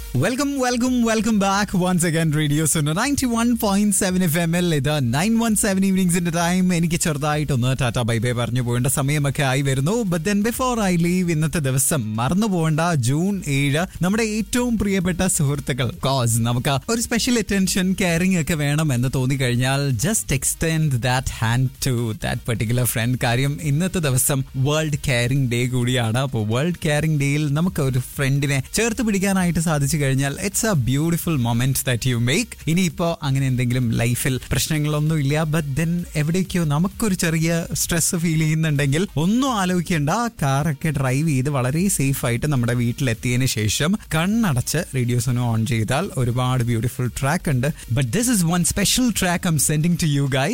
welcome welcome welcome back once again radio Suno ninety one point seven F M എൽ ഇത് nine one seven ഈവനിങ്സിന്റെ time എനിക്ക് ചെറുതായിട്ടൊന്ന് Tata bye bye പറഞ്ഞു പോകേണ്ട സമയമൊക്കെ ആയി വരുന്നു but then before I leave ഇന്നത്തെ ദിവസം മറന്നു പോകേണ്ട ജൂൺ ഏഴ് നമ്മുടെ ഏറ്റവും പ്രിയപ്പെട്ട സുഹൃത്തുക്കൾ കോസ് നമുക്ക് ഒരു സ്പെഷ്യൽ അറ്റൻഷൻ കെയറിംഗ് ഒക്കെ വേണം എന്ന് തോന്നിക്കഴിഞ്ഞാൽ just extend that hand to that particular friend കാര്യം ഇന്നത്തെ ദിവസം വേൾഡ് കെയറിംഗ് ഡേ കൂടിയാണ് അപ്പോൾ വേൾഡ് കെയറിംഗ് ഡേയിൽ നമുക്ക് ഒരു ഫ്രണ്ടിനെ ചേർത്ത് പിടിക്കാനായിട്ട് സാധിച്ചു കഴിഞ്ഞാൽ it's a beautiful moment that you make ഇനിയിപ്പോ അങ്ങനെ എന്തെങ്കിലും ലൈഫിൽ പ്രശ്നങ്ങളൊന്നും ഇല്ല ബട്ട് ദെൻ എവിടേക്കോ നമുക്കൊരു ചെറിയ സ്ട്രെസ് ഫീൽ ചെയ്യുന്നുണ്ടെങ്കിൽ ഒന്നും ആലോചിക്കേണ്ട കാറൊക്കെ ഡ്രൈവ് ചെയ്ത് വളരെ സേഫ് ആയിട്ട് നമ്മുടെ വീട്ടിലെത്തിയതിനു ശേഷം കണ്ണടച്ച് റേഡിയോസിനും ഓൺ ചെയ്താൽ ഒരുപാട് ബ്യൂട്ടിഫുൾ ട്രാക്ക് ഉണ്ട് but this is one special track I'm sending to you Guy